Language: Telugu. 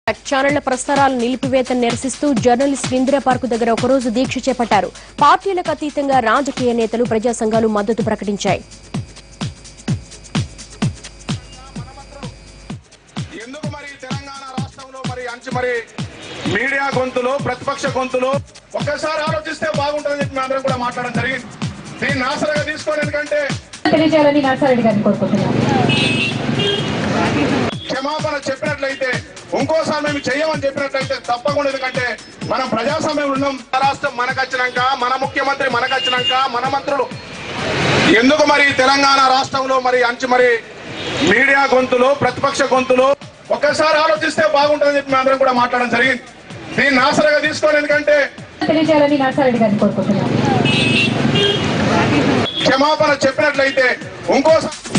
ఛానళ్ల ప్రసారాలు నిలిపివేత నిరసిస్తూ జర్నలిస్ట్ ఇందిరా పార్కు దగ్గర ఒకరోజు దీక్ష చేపట్టారు పార్టీలకు అతీతంగా రాజకీయ నేతలు ప్రజా సంఘాలు మద్దతు ప్రకటించాయి ఎందుకు మరి తెలంగాణ రాష్ట్రంలో మరి అంచు మరి మీడియా గొంతులు ప్రతిపక్ష గొంతులు ఒక్కసారి ఆలోచిస్తే బాగుంటుందని చెప్పి మేము అందరం కూడా మాట్లాడడం జరిగింది దీన్ని ఆసరగా తీసుకోండి ఎందుకంటే తెలియజేయాలని నర్సారెడ్డి గారిని కోరుకుంటున్నాను క్షమాపణ చెప్పినట్లయితే ఇంకోసారి మేము చెయ్యమని చెప్పినట్లయితే తప్పకుండా ఎందుకంటే మనం ప్రజాస్వామ్యం ఉన్నాం మన రాష్ట్రం మనకు వచ్చినాక మన ముఖ్యమంత్రి మనకు వచ్చినాక మన మంత్రులు ఎందుకు మరి తెలంగాణ రాష్ట్రంలో మరి అంచు మరి మీడియా గొంతులు ప్రతిపక్ష గొంతులు ఒక్కసారి ఆలోచిస్తే బాగుంటుందని చెప్పి మేము అందరం కూడా మాట్లాడడం జరిగింది దీన్ని ఆసరగా తీసుకోండి ఎందుకంటే తెలియజేయాలని నర్సారెడ్డి గారిని కోరుకుంటున్నాను క్షమాపణ చెప్పినట్లయితే ఇంకోసారి